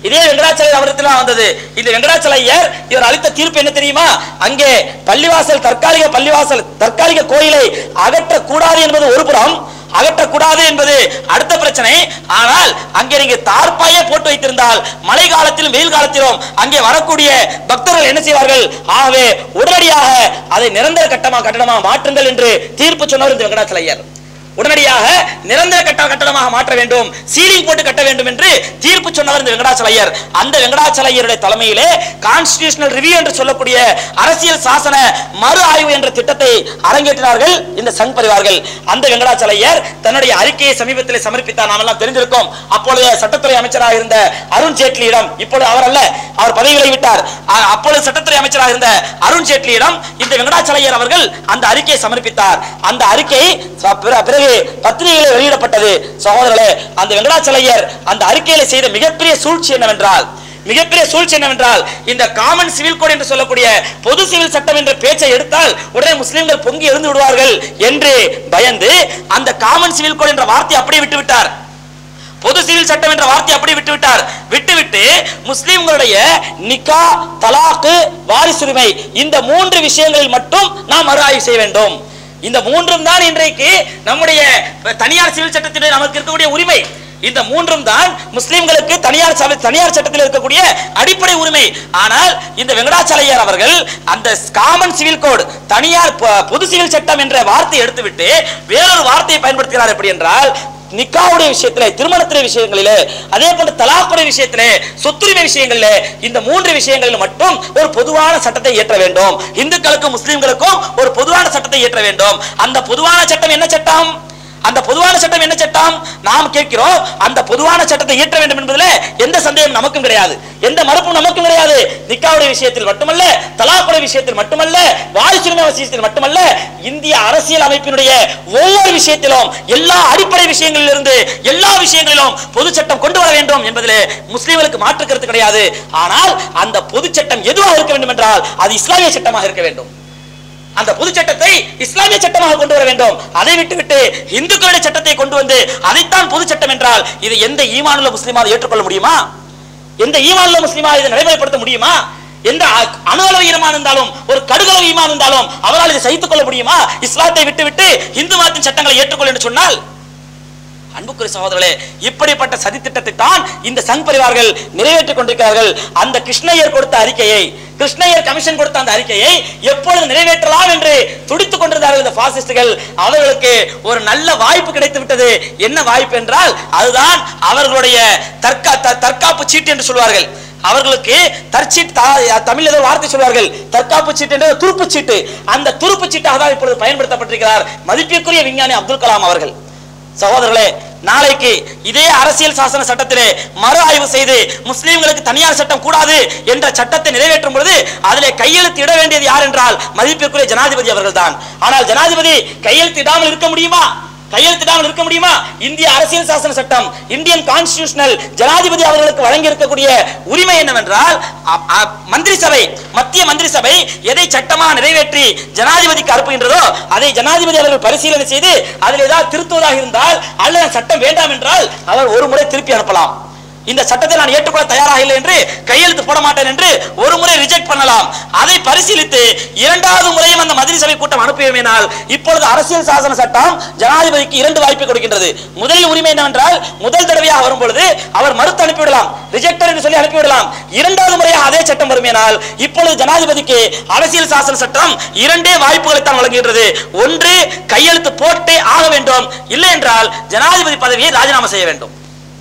இதே வெங்கடாச்சலையர் அவரிடத்துல வந்தது இந்த வெங்கடாச்சலையர் இவர் அளித்த தீர்ப்பு என்ன தெரியுமா அங்கே பள்ளிவாசல் தற்காலிக பள்ளிவாசல் தற்காலிக கோயிலை அகற்றக்கூடாது என்பது ஒரு புறம் அகற்றக்கூடாது என்பது அடுத்த பிரச்சனை ஆனால் அங்கே நீங்க தார்ப்பாயே போட்டு வைத்திருந்தால் மழை காலத்திலும் வெயில் காலத்திலும் அங்கே வரக்கூடிய பக்தர்கள் என்ன செய்வார்கள் ஆகவே உடனடியாக அதை நிரந்தர கட்டமா கட்டணமா மாற்றுங்கள் என்று தீர்ப்பு சொன்னவர் இந்த வெங்கடாச்சலையர் உடனடியாக நிரந்தர கட்ட கட்டடமாக மாற்ற வேண்டும் சீலிங் போட்டு கட்ட வேண்டும் என்று தீர்ப்பு சொன்னவர் இந்த வெங்கடாச்சலையர் அந்த வெங்கடாச்சலையருடைய தலைமையிலே கான்ஸ்டிடியூஷனல் ரிவ்யூ என்று சொல்லக்கூடிய அரசியல் சாசன மறு ஆய்வு என்ற திட்டத்தை அரங்கேற்றினார்கள் இந்த சங் பரிவார்கள் அந்த வெங்கடாச்சலையர் தன்னுடைய அறிக்கையை சமீபத்தில் சமர்ப்பித்தார் நாம் எல்லாம் தெரிஞ்சிருக்கோம் அப்பொழுது சட்டத்துறை அமைச்சராக இருந்த அருண் ஜேட்லியிடம் இப்பொழுது அவர் அல்ல அவர் பதவிகளை விட்டார் அ- அப்பொழுது சட்டத்துறை அமைச்சராக இருந்த அருண் ஜேட்லியிடம் இந்த வெங்கடாச்சலையர் அவர்கள் அந்த அறிக்கையை சமர்ப்பித்தார் அந்த அறிக்கை ச- பிற- பிறகு பத்திரிகைகளில் வெளியிடப்பட்டது சகோதரர்களே அந்த வெங்கடாச்சலையர் அந்த அறிக்கையில செய்த மிகப்பெரிய சூழ்ச்சி என்னவென்றால் மிகப்பெரிய சூழ்ச்சி என்னவென்றால் இந்த காமன் சிவில் கோட் என்று சொல்லக்கூடிய பொது சிவில் சட்டம் என்ற பேச்சை எடுத்தால் உடனே முஸ்லிம்கள் பொங்கி எழுந்து விடுவார்கள் என்று பயந்து அந்த காமன் சிவில் கோட் என்ற வார்த்தையை அப்படியே விட்டு விட்டார் பொது சிவில் சட்டம் என்ற வார்த்தையை அப்படி விட்டு விட்டார் விட்டுவிட்டு முஸ்லிம்களுடைய நிக்கா தலாக்கு வாரிசுரிமை இந்த மூன்று விஷயங்களில் மட்டும் நாம் மறு ஆய்வு செய்ய வேண்டும் இந்த மூன்றும் தான் இன்றைக்கு நம்முடைய தனியார் சிவில் சட்டத்திலே நமக்கு இருக்கக்கூடிய உரிமை இந்த மூன்றும் தான் முஸ்லிம்களுக்கு தனியார் சபை தனியார் சட்டத்தில் இருக்கக்கூடிய அடிப்படை உரிமை ஆனால் இந்த வெங்கடாச்சலையர் அவர்கள் அந்த காமன் சிவில் கோட் தனியார் பொ- பொது சிவில் சட்டம் என்ற வார்த்தையை எடுத்துவிட்டு வேறொரு வார்த்தையை பயன்படுத்துகிறார் எப்படி என்றால் நிக்காவுடைய விஷயத்திலே திருமணத்துடைய விஷயங்களிலே அதே போன்று தலாக்குடைய விஷயத்திலே சொத்துரிமை விஷயங்களிலே இந்த மூன்று விஷயங்களில் மட்டும் ஒரு பொதுவான சட்டத்தை இயற்ற வேண்டும் இந்துக்களுக்கும் முஸ்லிம்களுக்கும் ஒரு பொதுவான சட்டத்தை இயற்ற வேண்டும் அந்த பொதுவான சட்டம் என்ன சட்டம் அந்த பொதுவான சட்டம் என்ன சட்டம் நாம் கேட்கிறோம் அந்த பொதுவான சட்டத்தை இயற்ற வேண்டும் என்பதில் எந்த சந்தேகம் நமக்கும் கிடையாது எந்த மறுப்பும் நமக்கும் கிடையாது நிக்காவுடைய விஷயத்தில் மட்டுமல்ல தலாக்குடைய விஷயத்தில் மட்டுமல்ல வாரிசுரிமை விஷயத்தில் மட்டுமல்ல இந்திய அரசியல் அமைப்பினுடைய ஒவ்வொரு விஷயத்திலும் எல்லா அடிப்படை விஷயங்களிலிருந்து எல்லா விஷயங்களிலும் பொது சட்டம் கொண்டு வர வேண்டும் என்பதிலே முஸ்லிம்களுக்கு மாற்று கருத்து கிடையாது ஆனால் அந்த பொது சட்டம் எதுவாக இருக்க வேண்டும் என்றால் அது இஸ்லாமிய சட்டமாக இருக்க வேண்டும் அந்த பொது சட்டத்தை இஸ்லாமிய சட்டமாக கொண்டு வர வேண்டும் அதை விட்டுவிட்டு இந்துக்களுடைய சட்டத்தை கொண்டு வந்து அதைத்தான் பொது சட்டம் என்றால் இது எந்த ஈமானுள்ள முஸ்லிமால் ஏற்றுக்கொள்ள முடியுமா எந்த ஈமானுள்ள முஸ்லிமால் இதை நடைமுறைப்படுத்த முடியுமா எந்த அ- அணு அளவு ஈரமாக இருந்தாலும் ஒரு கடுகளவு ஈமான் இருந்தாலும் அவரால் இதை சகித்துக் கொள்ள முடியுமா இஸ்லாத்தை விட்டுவிட்டு இந்து மதத்தின் சட்டங்களை ஏற்றுக்கொள் என்று சொன்னால் அன்புக்குரிய சகோதரர்களே இப்படிப்பட்ட சதித்திட்டத்தை தான் இந்த சங் பரிவார்கள் நிறைவேற்றிக் கொண்டிருக்கிறார்கள் அந்த கிருஷ்ணய்யர் கொடுத்த அறிக்கையை கிருஷ்ணய்யர் கமிஷன் கொடுத்த அந்த அறிக்கையை எப்பொழுது நிறைவேற்றலாம் என்று துடித்துக் கொண்டிருந்தார்கள் இந்த பாசிஸ்டுகள் அவர்களுக்கு ஒரு நல்ல வாய்ப்பு கிடைத்து விட்டது என்ன வாய்ப்பு என்றால் அதுதான் அவர்களுடைய தற்கா த- தற்காப்பு சீட்டு என்று சொல்வார்கள் அவர்களுக்கு தற்சீட் தமிழ் ஏதோ வார்த்தை சொல்வார்கள் தற்காப்பு சீட்டு என்ற துருப்பு சீட்டு அந்த துருப்பு சீட்டாக தான் இப்பொழுது பயன்படுத்தப்பட்டிருக்கிறார் மதிப்பிற்குரிய விஞ்ஞானி அப்துல் கலாம் அவர்கள் சகோதரர்களே நாளைக்கு இதே அரசியல் சாசன சட்டத்திலே மறு ஆய்வு செய்து முஸ்லிம்களுக்கு தனியார் சட்டம் கூடாது என்ற சட்டத்தை நிறைவேற்றும் பொழுது அதிலே கையெழுத்து இட வேண்டியது யார் என்றால் மதிப்பிற்குரிய ஜனாதிபதி அவர்கள்தான் ஆனால் ஜனாதிபதி கையெழுத்து இடாமல் இருக்க முடியுமா கையெழுத்திடாமல் இருக்க முடியுமா இந்திய அரசியல் சாசன சட்டம் இந்தியன் கான்ஸ்டிடியூஷனல் ஜனாதிபதி அவர்களுக்கு வழங்கி இருக்கக்கூடிய உரிமை என்னவென்றால் அ- அ- மந்திரி சபை மத்திய மந்திரி சபை எதை சட்டமாக நிறைவேற்றி ஜனாதிபதிக்கு அனுப்புகின்றதோ அதை ஜனாதிபதி அவர்கள் பரிசீலனை செய்து அதில் ஏதாவது திருத்துவதாக இருந்தால் அல்லது சட்டம் வேண்டாம் என்றால் அவர் ஒரு முறை திருப்பி அனுப்பலாம் இந்த சட்டத்தை நான் ஏற்றுக்கொள்ள தயாராக இல்லை என்று கையெழுத்து போட மாட்டேன் என்று ஒரு முறை ரிஜெக்ட் பண்ணலாம் அதை பரிசீலித்து இரண்டாவது முறையும் அந்த மந்திரி சபை கூட்டம் அனுப்பியமையினால் இப்பொழுது அரசியல் சாசன சட்டம் ஜனாதிபதிக்கு இரண்டு வாய்ப்பு கொடுக்கின்றது முதலில் உரிமை என்னவென்றால் முதல் தடவையாக வரும் பொழுது அவர் மறுத்து அனுப்பிவிடலாம் ரிஜெக்டர் என்று சொல்லி அனுப்பிவிடலாம் இரண்டாவது முறையாக அதே சட்டம் வருமேனால் இப்பொழுது ஜனாதிபதிக்கு அரசியல் சாசன சட்டம் இரண்டே வாய்ப்புகளை தான் வழங்குகின்றது ஒன்று கையெழுத்து போட்டே ஆக வேண்டும் இல்லை என்றால் ஜனாதிபதி பதவியை ராஜினாமா செய்ய வேண்டும்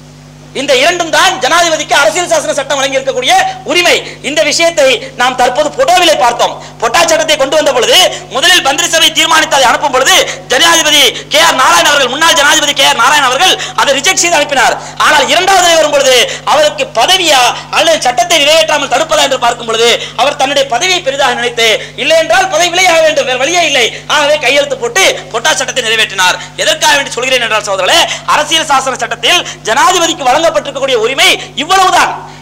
இந்த இரண்டும் தான் ஜனாதிபதிக்கு அரசியல் சாசன சட்டம் வழங்கி இருக்கக்கூடிய உரிமை இந்த விஷயத்தை நாம் தற்போது பொட்டோவிலே பார்த்தோம் பொட்டா சட்டத்தை கொண்டு வந்த பொழுது முதலில் மந்திரி சபை தீர்மானித்து அதை அனுப்பும் பொழுது ஜனாதிபதி கே ஆர் நாராயண் அவர்கள் முன்னாள் ஜனாதிபதி கே ஆர் நாராயண் அவர்கள் அதை ரிஜெக்ட் செய்து அனுப்பினார் ஆனால் இரண்டாவது தடவை வரும் பொழுது அவருக்கு பதவியா அல்லது சட்டத்தை நிறைவேற்றாமல் தடுப்பதா என்று பார்க்கும் பொழுது அவர் தன்னுடைய பதவியை பெரிதாக நினைத்து இல்லை என்றால் பதவி விலையாக வேண்டும் வேறு வழியே இல்லை ஆகவே கையெழுத்து போட்டு பொட்டா சட்டத்தை நிறைவேற்றினார் எதற்காக வேண்டி சொல்கிறேன் என்றால் சகோதரர்களே அரசியல் சாசன சட்டத்தில் ஜனாதிபதிக்கு வழங்கப்பட்டிருக்கக்கூடிய உரிமை இவ்வளவுதான்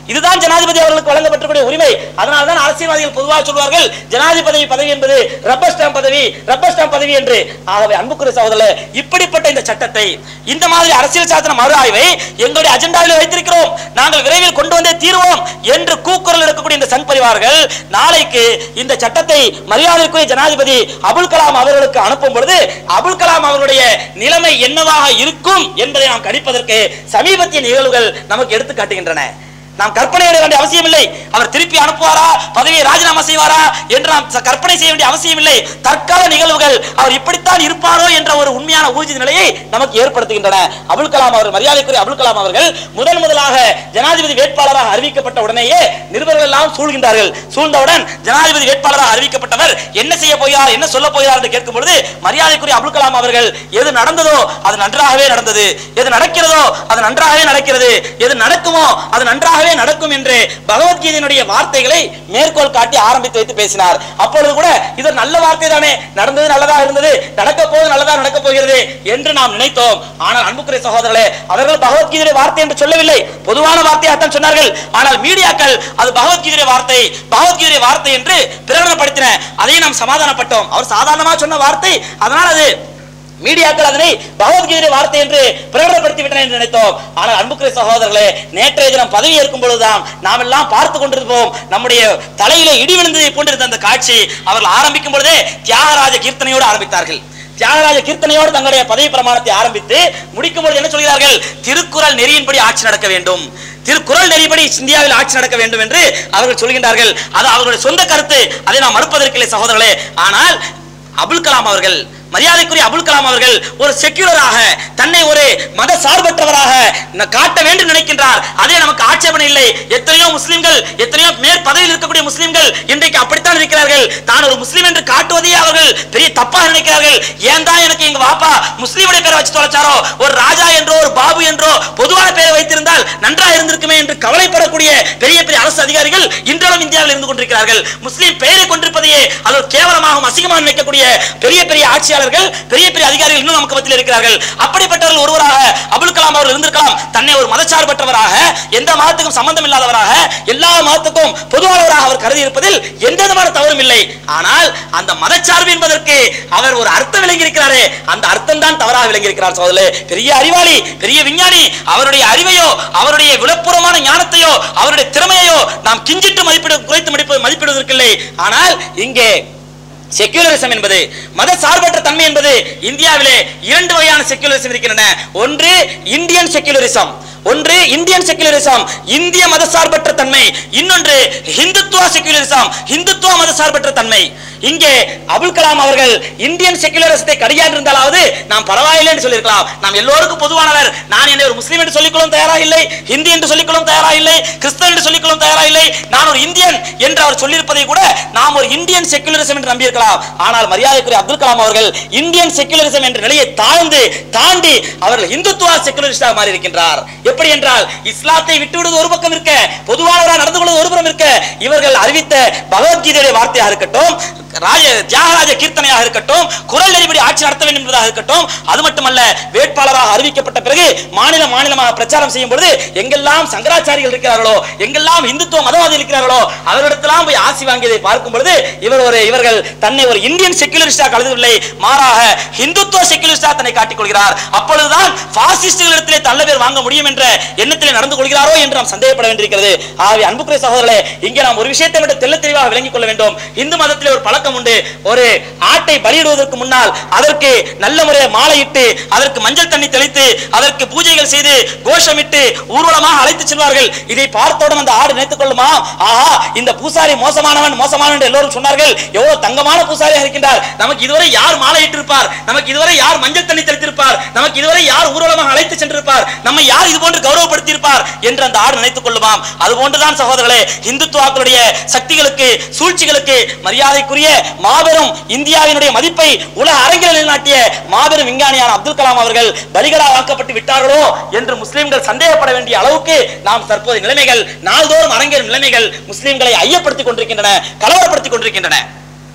இதுதான் ஜனாதிபதி அவர்களுக்கு வழங்கப்பட்டிருக்கூடிய உரிமை அதனால தான் அரசியல்வாதிகள் பொதுவாக சொல்வார்கள் ஜனாதிபதி பதவி என்பது ரப்பர் ஸ்டாம்ப் பதவி ரப்பர் ஸ்டாம்ப் பதவி என்று ஆகவே அன்புக்குரிய சகோதரர்களே இப்படிப்பட்ட இந்த சட்டத்தை இந்த மாதிரி அரசியல் சாசன மறு ஆய்வை எங்களுடைய அஜெண்டாவில் வைத்திருக்கிறோம் நாங்கள் விரைவில் கொண்டு வந்தே தீர்வோம் என்று கூக்குரல் இருக்கக்கூடிய இந்த சன் பரிவார்கள் நாளைக்கு இந்த சட்டத்தை மரியாதைக்குரிய ஜனாதிபதி அபுல் கலாம் அவர்களுக்கு அனுப்பும் பொழுது அபுல் கலாம் அவர்களுடைய நிலைமை என்னவாக இருக்கும் என்பதை நாம் கணிப்பதற்கு சமீபத்திய நிகழ்வுகள் நமக்கு எடுத்து காட்டுகின்றன நாம் கற்பனை செய்ய வேண்டிய அவசியம் இல்லை அவர் திருப்பி அனுப்புவாரா பதவியை ராஜினாமா செய்வாரா என்று நாம் ச- கற்பனை செய்ய வேண்டிய அவசியம் இல்லை தற்கால நிகழ்வுகள் அவர் இப்படித்தான் இருப்பாரோ என்ற ஒரு உண்மையான ஊர்ஜி நிலையை நமக்கு ஏற்படுத்துகின்றன அபுல் கலாம் அவர் மரியாதைக்குரிய அபுல் கலாம் அவர்கள் முதல் முதலாக ஜனாதிபதி வேட்பாளராக அறிவிக்கப்பட்ட உடனேயே நிருபர்கள் எல்லாம் சூழ்கின்றார்கள் சூழ்ந்தவுடன் ஜனாதிபதி வேட்பாளராக அறிவிக்கப்பட்டவர் என்ன செய்ய போகிறார் என்ன சொல்ல போகிறார் என்று கேட்கும் பொழுது மரியாதைக்குரிய அபுல் கலாம் அவர்கள் எது நடந்ததோ அது நன்றாகவே நடந்தது எது நடக்கிறதோ அது நன்றாகவே நடக்கிறது எது நடக்குமோ அது நன்றாகவே நடக்கும் என்று பகவத்கீதையினுடைய வார்த்தைகளை மேற்கோள் காட்டி ஆரம்பித்து வைத்து பேசினார் அப்பொழுது கூட இது ஒரு நல்ல வார்த்தை தானே நடந்தது நல்லதா இருந்தது நடக்க போவது நல்லதா நடக்க போகிறது என்று நாம் நினைத்தோம் ஆனால் அன்புக்குரிய சகோதரர்களே அவர்கள் பகவத்கீதை வார்த்தை என்று சொல்லவில்லை பொதுவான வார்த்தையாகத்தான் சொன்னார்கள் ஆனால் மீடியாக்கள் அது பகவத்கீதை வார்த்தை பகவத்கீதை வார்த்தை என்று பிரகடனப்படுத்தின அதையும் நாம் சமாதானப்பட்டோம் அவர் சாதாரணமா சொன்ன வார்த்தை அதனால் அது மீடியாக்கள் அதனை பகவத்கீதை வார்த்தை என்று பிரகடனப்படுத்தி விட்டன என்று நினைத்தோம் ஆனால் அன்புக்குரிய சகோதரர்களே நேற்றைய தினம் பதவி ஏற்கும் பொழுதுதான் நாம் எல்லாம் பார்த்து கொண்டிருப்போம் நம்முடைய தலையிலே இடி விழுந்ததை போன்றிருந்த அந்த காட்சி அவர்கள் ஆரம்பிக்கும் பொழுதே தியாகராஜ கீர்த்தனையோடு ஆரம்பித்தார்கள் தியாகராஜ கீர்த்தனையோடு தங்களுடைய பதவி பிரமாணத்தை ஆரம்பித்து முடிக்கும் பொழுது என்ன சொல்கிறார்கள் திருக்குறள் நெறியின்படி ஆட்சி நடக்க வேண்டும் திருக்குறள் நெறிப்படி இந்தியாவில் ஆட்சி நடக்க வேண்டும் என்று அவர்கள் சொல்கின்றார்கள் அது அவர்களுடைய சொந்த கருத்து அதை நாம் மறுப்பதற்கில்லை சகோதரர்களே ஆனால் அபுல் கலாம் அவர்கள் மரியாதைக்குரிய அபுல் கலாம் அவர்கள் ஒரு செக்யூலராக தன்னை ஒரு மத சார்பற்றவராக ந- காட்ட வேண்டும் நினைக்கின்றார் அதே நமக்கு ஆட்சேபனை இல்லை எத்தனையோ முஸ்லிம்கள் எத்தனையோ மேற் பதவியில் இருக்கக்கூடிய முஸ்லிம்கள் இன்றைக்கு அப்படித்தான் இருக்கிறார்கள் தான் ஒரு முஸ்லிம் என்று காட்டுவதையே அவர்கள் பெரிய தப்பாக நினைக்கிறார்கள் ஏன் தான் எனக்கு எங்க வாப்பா முஸ்லீமுடைய பேரை வச்சு தொலைச்சாரோ ஒரு ராஜா என்றோ ஒரு பாபு என்றோ பொதுவான பேரை வைத்திருந்தால் நன்றாக இருந்திருக்குமே என்று கவலைப்படக்கூடிய பெரிய பெரிய அரசு அதிகாரிகள் இன்றளவும் இந்தியாவில் இருந்து கொண்டிருக்கிறார்கள் முஸ்லீம் பெயரை கொண்டிருப்பதையே அது ஒரு கேவலமாகவும் அசிங்கமாக நினைக்கக்கூடிய பெரிய பெரிய ஆட்சியாளர்கள் பெரிய பெரிய அதிகாரிகள் இன்னும் நமக்கு மத்தியில் இருக்கிறார்கள் அப்படிப்பட்டவர்கள் ஒருவராக அபுல் கலாம் அவர்கள் இருந்திருக்கலாம் தன்னை ஒரு மதச்சார்பற்றவராக எந்த மதத்துக்கும் சம்பந்தம் இல்லாதவராக எல்லா மதத்துக்கும் பொதுவானவராக அவர் கருதி இருப்பதில் எந்த விதமான தவறும் இல்லை ஆனால் அந்த மதச்சார்பு என்பதற்கு அவர் ஒரு அர்த்தம் விளங்கி இருக்கிறாரே அந்த அர்த்தம் தான் தவறாக விளங்கி இருக்கிறார் சோதரே பெரிய அறிவாளி பெரிய விஞ்ஞானி அவருடைய அறிவையோ அவருடைய விளப்புறமான ஞானத்தையோ அவருடைய திறமையோ நாம் கிஞ்சிட்டு மதிப்பிடு குறைத்து மதிப்பு மதிப்பிடுவதற்கில்லை ஆனால் இங்கே செக்யூலரிசம் என்பது மத சார்பற்ற தன்மை என்பது இந்தியாவிலே இரண்டு வகையான செக்யூலரிசம் இருக்கின்றன ஒன்று இந்தியன் செக்யூலரிசம் ஒன்று இந்தியன் செக்யூலரிசம் இந்திய மத சார்பற்ற தன்மை இன்னொன்று ஹிந்துத்துவ செக்யூலரிசம் ஹிந்துத்துவ மத சார்பற்ற தன்மை இங்கே அபுல் கலாம் அவர்கள் இந்தியன் செக்யூலரிசத்தை கடியாண்டிருந்தாலாவது நாம் பரவாயில்லை என்று சொல்லியிருக்கலாம் நாம் எல்லோருக்கும் பொதுவானவர் நான் என்னை ஒரு முஸ்லீம் என்று சொல்லிக்கொள்ளும் தயாரா இல்லை ஹிந்தி என்று சொல்லிக்கொள்ளும் தயாரா இல்லை கிறிஸ்தவன் என்று சொல்லிக்கொள்ளும் தயாரா இல்லை நான் ஒரு இந்தியன் என்று அவர் சொல்லியிருப்பதை கூட நாம் ஒரு இந்தியன் செக்யூலரிசம் என்று நம்பியிருக்கலாம் ஆனால் மரியாதைக்குரிய அப்துல் கலாம் அவர்கள் இந்தியன் செக்யூலரிசம் என்ற நிலையை தாழ்ந்து தாண்டி அவர்கள் இந்துத்துவ செக்யூலரிஸ்டாக மாறி இருக்கின்றார் எப்படி என்றால் இஸ்லாத்தை விட்டுவிடுவது ஒரு பக்கம் இருக்க பொதுவானவராக நடந்து கொள்வது ஒரு புறம் இருக்க இவர்கள் அறிவித்த பகவத்கீதையுடைய வார்த்தையாக இருக்கட்டும் ராஜ தியாகராஜ கீர்த்தனையாக இருக்கட்டும் குரல் நெறிபடி ஆட்சி நடத்த வேண்டும் என்பதாக இருக்கட்டும் அது மட்டுமல்ல வேட்பாளராக அறிவிக்கப்பட்ட பிறகு மாநில மாநிலமாக பிரச்சாரம் செய்யும் பொழுது எங்கெல்லாம் சங்கராச்சாரிகள் இருக்கிறார்களோ எங்கெல்லாம் இந்துத்துவ மதவாதி இருக்கிறார்களோ அவர்களிடத்தெல்லாம் போய் ஆசி வாங்கியதை பார்க்கும் பொழுது இவர் ஒரு இவர்கள் தன்னை ஒரு இந்தியன் செக்யூலரிஸ்டா கருதவில்லை மாறாக இந்துத்துவ செக்யூலரிஸ்டா தன்னை காட்டிக் கொள்கிறார் அப்பொழுதுதான் பாசிஸ்டுகளிடத்திலே நல்ல பேர் வாங்க முடியும் என்ற எண்ணத்திலே நடந்து கொள்கிறாரோ என்று நாம் சந்தேகப்பட வேண்டியிருக்கிறது ஆகவே அன்புக்குரிய சகோதரர்களே இங்கே நாம் ஒரு விஷயத்தை மட்டும் தெள்ள தெளிவாக விளங்கிக் கொள்ள வேண்டும் இந்து மதத்திலே ஒரு பழக்கம் உண்டு ஒரு ஆட்டை பலியிடுவதற்கு முன்னால் அதற்கு நல்ல முறையில் மாலையிட்டு அதற்கு மஞ்சள் தண்ணி தெளித்து அதற்கு பூஜைகள் செய்து கோஷமிட்டு ஊர்வலமாக அழைத்து செல்வார்கள் இதை பார்த்தவுடன் அந்த ஆடு நினைத்துக் கொள்ளுமா ஆஹா இந்த பூசாரி மோசமானவன் மோசமானவன் என்று எல்லோரும் சொன்னார்கள் எவ்வளவு தங்கமான பூசாரியாக இருக்கின்றார் நமக்கு இதுவரை யார் மாலையிட்டிருப்பார் நமக்கு இதுவரை யார் மஞ்சள் தண்ணி தெளித்திருப்பார் நமக்கு இதுவரை யார் ஊர்வலமாக அழைத்து சென்றிருப்பார் நம்மை யார் இது போன்று கௌரவப்படுத்தி இருப்பார் என்று அந்த ஆடு நினைத்துக் கொள்ளுமாம் அது போன்றுதான் சகோதரர்களே இந்துத்துவாக்களுடைய சக்திகளுக்கு சூழ்ச்சிகளுக்கு மரியாதைக்குரிய மாபெரும் இந்தியாவினுடைய மதிப்பை உலக அரங்கில் நிலைநாட்டிய மாபெரும் விஞ்ஞானியான அப்துல் கலாம் அவர்கள் பலிகளாக்கப்பட்டு விட்டார்களோ என்று முஸ்லிம்கள் சந்தேகப்பட வேண்டிய அளவுக்கு நாம் தற்போதைய நிலைமைகள் நாள்தோறும் அரங்கேறும் நிலைமைகள் முஸ்லிம்களை ஐயப்படுத்திக் கொண்டிருக்கின்றன கலவரப்படுத்திக் கொண்டிருக்கின்றன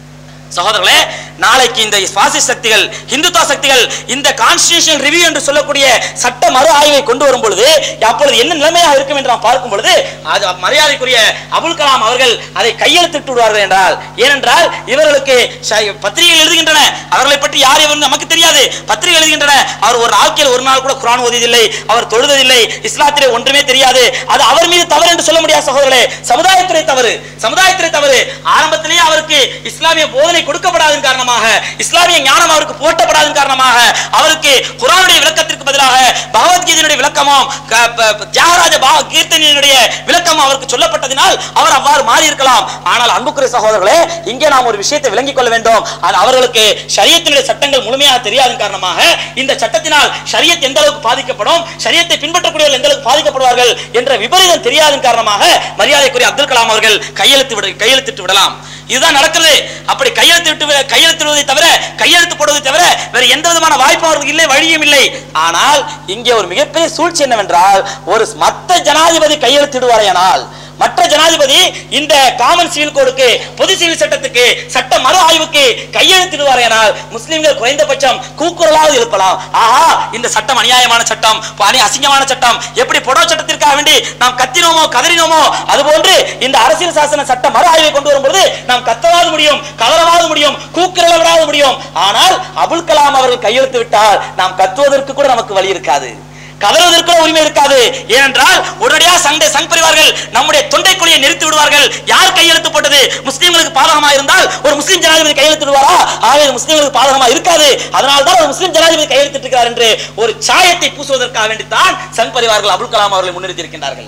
சகோதரர்களே நாளைக்கு இந்த பாசிஸ்ட் சக்திகள் இந்துத்துவ சக்திகள் இந்த கான்ஸ்டிடியூஷன் ரிவ்யூ என்று சொல்லக்கூடிய சட்ட மறு ஆய்வை கொண்டு வரும் பொழுது அப்பொழுது என்ன நிலைமையாக இருக்கும் என்று நாம் பார்க்கும் பொழுது அது மரியாதைக்குரிய அபுல் கலாம் அவர்கள் அதை கையெழுத்திட்டு விடுவார்கள் என்றால் ஏனென்றால் இவர்களுக்கு ச- பத்திரிகைகள் எழுதுகின்றன அவர்களை பற்றி யார் இவர் நமக்கு தெரியாது பத்திரிகை எழுதுகின்றன அவர் ஒரு நாட்கள் ஒரு நாள் கூட குரான் ஓதியதில்லை அவர் தொழுததில்லை இஸ்லாத்திலே ஒன்றுமே தெரியாது அது அவர் மீது தவறு என்று சொல்ல முடியாது சகோதரர்களே சமுதாயத்துறை தவறு சமுதாயத்துறை தவறு ஆரம்பத்திலேயே அவருக்கு இஸ்லாமிய போதனை கொடுக்கப்படாதன் காரணமாக இஸ்லாமிய ஞானம் அவருக்கு போட்டப்படாதன் காரணமாக அவருக்கு குரானுடைய விளக்கத்திற்கு பதிலாக பகவத்கீதையினுடைய விளக்கமும் க- ப- ப- தியாகராஜ பா கீர்த்தனையினுடைய விளக்கம் அவருக்கு சொல்லப்பட்டதினால் அவர் அவ்வாறு மாறி இருக்கலாம் ஆனால் அன்புக்குரிய சகோதரர்களே இங்கே நாம் ஒரு விஷயத்தை விளங்கிக் கொள்ள வேண்டும் அது அவர்களுக்கு ஷரியத்தினுடைய சட்டங்கள் முழுமையாக தெரியாதன் காரணமாக இந்த சட்டத்தினால் ஷரியத் எந்த அளவுக்கு பாதிக்கப்படும் ஷரியத்தை பின்பற்றக்கூடியவர்கள் எந்த அளவுக்கு பாதிக்கப்படுவார்கள் என்ற விபரீதம் தெரியாதன் காரணமாக மரியாதைக்குரிய அப்துல் கலாம் அவர்கள் கையெழுத்து விட கையெழுத்திட்டு விடலாம் இதுதான் நடக்கிறது அப்படி கையெழுத்து விட்டு வி- கையெழுத்திடுவதை தவிர கையெழுத்து போடுவதை தவிர வேறு எந்த விதமான வாய்ப்பும் அவர்களுக்கு இல்லை வழியும் இல்லை ஆனால் இங்கே ஒரு மிகப்பெரிய சூழ்ச்சி என்னவென்றால் ஒரு மத்த ஜனாதிபதி கையெழுத்திடுவாரையானால் மற்ற ஜனாதிபதி இந்த காமன் சிவில் கோடுக்கு பொது சிவில் சட்டத்துக்கு சட்ட மறு ஆய்வுக்கு கையெழுத்திடுவாரையானால் முஸ்லிம்கள் குறைந்தபட்சம் கூக்குரலாவது எழுப்பலாம் ஆஹா இந்த சட்டம் அநியாயமான சட்டம் அனி அசிங்கமான சட்டம் எப்படி பொடோ சட்டத்திற்காக வேண்டி நாம் கத்தினோமோ கதறினோமோ அதுபோன்று இந்த அரசியல் சாசன சட்ட மறு ஆய்வை கொண்டு வரும்பொழுது நாம் கத்தவாது முடியும் கதறவாது முடியும் கூக்குரலாவது முடியும் ஆனால் அபுல் கலாம் அவர்கள் கையெழுத்து விட்டால் நாம் கத்துவதற்கு கூட நமக்கு வழி இருக்காது கதறுவதற்கு கூட உரிமை இருக்காது ஏனென்றால் உடனடியாக சண்டை சங் பரிவார்கள் நம்முடைய தொண்டைக்குழியை நிறுத்தி விடுவார்கள் யார் கையெழுத்து போட்டது முஸ்லிம்களுக்கு பாதகமா இருந்தால் ஒரு முஸ்லிம் ஜனாதிபதி கையெழுத்து விடுவாரா ஆகவே இது முஸ்லிம்களுக்கு பாதகமா இருக்காது அதனால் தான் ஒரு முஸ்லிம் ஜனாதிபதி கையெழுத்திட்டு இருக்கிறார் என்று ஒரு சாயத்தை பூசுவதற்காக வேண்டித்தான் சங் பரிவார்கள் அபுல் கலாம் அவர்களை முன்னிறுத்தி இருக்கின்றார்கள்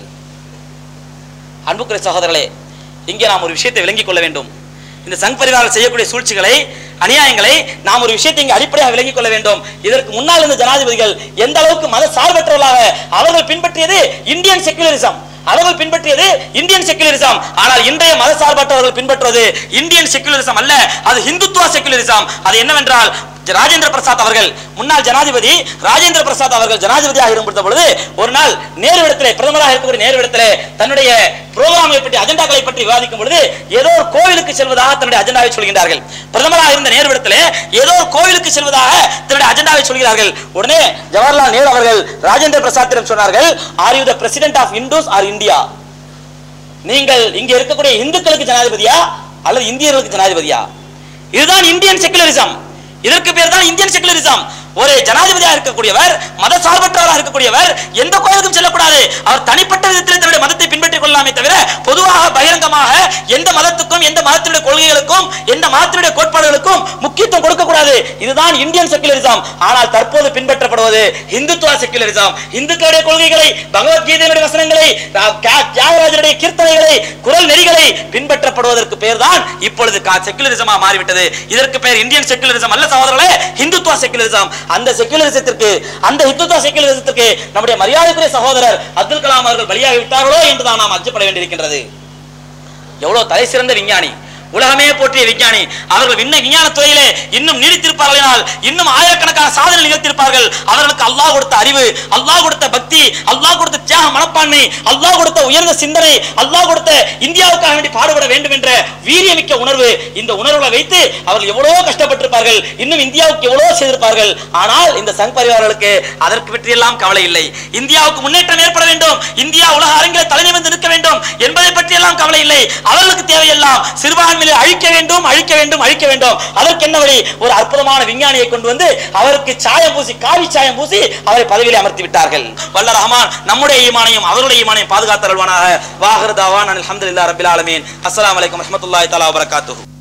அன்புக்குரிய சகோதரர்களே இங்கே நாம் ஒரு விஷயத்தை விளங்கிக் கொள்ள வேண்டும் இந்த சங் பரிவாரம் செய்யக்கூடிய சூழ்ச்சிகளை அநியாயங்களை நாம் ஒரு விஷயத்தை இங்கே அடிப்படையாக விளங்கிக் கொள்ள வேண்டும் இதற்கு முன்னால் இருந்த ஜனாதிபதிகள் எந்த அளவுக்கு மத சார்பற்றவர்களாக அவர்கள் பின்பற்றியது இந்தியன் செக்குலரிசம் அவர்கள் பின்பற்றியது இந்தியன் செக்குலரிசம் ஆனால் இன்றைய மத சார்பற்றவர்கள் பின்பற்றுவது இந்தியன் செக்குலரிசம் அல்ல அது ஹிந்துத்துவ செக்குலரிசம் அது என்னவென்றால் ராஜேந்திர பிரசாத் அவர்கள் முன்னாள் ஜனாதிபதி ராஜேந்திர பிரசாத் அவர்கள் ஜனாதிபதியாக இருந்த பொழுது ஒரு நாள் நேரு இடத்திலே பிரதமராக இருக்கக்கூடிய நேரு இடத்திலே தன்னுடைய புரோகிராமை பற்றி அஜெண்டாக்களை பற்றி விவாதிக்கும் பொழுது ஏதோ ஒரு கோவிலுக்கு செல்வதாக தன்னுடைய அஜெண்டாவை சொல்கின்றார்கள் பிரதமராக இருந்த நேரு இடத்திலே ஏதோ ஒரு கோவிலுக்கு செல்வதாக தன்னுடைய அஜெண்டாவை சொல்கிறார்கள் உடனே ஜவஹர்லால் நேரு அவர்கள் ராஜேந்திர பிரசாத்திடம் சொன்னார்கள் are you the president of Hindus or India நீங்கள் இங்க இருக்கக்கூடிய இந்துக்களுக்கு ஜனாதிபதியா அல்லது இந்தியர்களுக்கு ஜனாதிபதியா இதுதான் இந்தியன் செக்குலரிசம் இதற்கு பேர் தான் இந்தியன் செக்குலரிசம் ஒரு ஜனாதிபதியாக இருக்கக்கூடியவர் மத சார்பற்றவராக இருக்கக்கூடியவர் எந்த கோயிலுக்கும் செல்லக்கூடாது அவர் தனிப்பட்ட விதத்தில் தன்னுடைய மதத்தை பின்பற்றிக் கொள்ளலாமே தவிர பொதுவாக பகிரங்கமாக எந்த மதத்துக்கும் எந்த மதத்தினுடைய கொள்கைகளுக்கும் எந்த மதத்தினுடைய கோட்பாடுகளுக்கும் முக்கியத்துவம் கொடுக்க கூடாது இதுதான் இந்தியன் செக்குலரிசம் ஆனால் தற்போது பின்பற்றப்படுவது இந்துத்துவ செக்குலரிசம் இந்துக்களுடைய கொள்கைகளை பகவத்கீதையினுடைய வசனங்களை ரா- கா- தியாகராஜருடைய கீர்த்தனைகளை குரல் நெறிகளை பின்பற்றப்படுவதற்கு பேர் தான் இப்பொழுது செக்குலரிசமா மாறிவிட்டது இதற்கு பேர் இந்தியன் செக்குலரிசம் அல்ல சகோதரர்களே இந்துத்துவ செக்குலரிசம் அந்த செக்குலரிசத்திற்கு அந்த இந்துத்துவ செக்குலரிசத்திற்கு நம்முடைய மரியாதைக்குரிய சகோதரர் அப்துல் கலாம் அவர்கள் பலியாகி விட்டார்களோ என்றுதான் நாம் அச்சப்பட வேண்டியிருக்கின்றது எவ்வளவு தலை சிறந்த விஞ்ஞானி உலகமே போற்றிய விஞ்ஞானி அவர்கள் இன்னும் விஞ்ஞான துறையிலே இன்னும் நீடித்திருப்பார்களால் இன்னும் ஆயிரக்கணக்கான சாதனை நிகழ்த்திருப்பார்கள் அவர்களுக்கு அல்லாஹ் கொடுத்த அறிவு அல்லாஹ் கொடுத்த பக்தி அல்லாஹ் கொடுத்த தியாக மனப்பான்மை அல்லாஹ் கொடுத்த உயர்ந்த சிந்தனை அல்லாஹ் கொடுத்த இந்தியாவுக்காக வேண்டி பாடுபட வேண்டும் என்ற வீரியமிக்க உணர்வு இந்த உணர்வுகளை வைத்து அவர்கள் எவ்வளவோ கஷ்டப்பட்டிருப்பார்கள் இன்னும் இந்தியாவுக்கு எவ்வளவோ செய்திருப்பார்கள் ஆனால் இந்த சங் பரிவார்களுக்கு அதற்கு பற்றியெல்லாம் கவலை இல்லை இந்தியாவுக்கு முன்னேற்றம் ஏற்பட வேண்டும் இந்தியா உலக அரங்கில தலைநிமிர்ந்து நிற்க வேண்டும் என்பதை பற்றியெல்லாம் கவலை இல்லை அவர்களுக்கு தேவையெல்லாம் சிறுபான்மையை அழிக்க வேண்டும் அழிக்க வேண்டும் அழிக்க வேண்டும் அதற்கு என்ன வழி ஒரு அற்புதமான விஞ்ஞானியை கொண்டு வந்து அவருக்கு சாயம் பூசி காவி சாயம் பூசி அவரை பதவியில் அமர்த்தி விட்டார்கள் வல்ல ரஹ்மான் நம்முடைய ஈமானையும் அவருடைய ஈமானையும் பாதுகாத்தருள்வானாக வாஹர் தாவான் அல்ஹம்துலில்லாஹி ரப்பில் ஆலமீன் அஸ்ஸலாமு அலைக்கும் வரஹ்மத்துல்லாஹி தஆலா வபரகாத்துஹு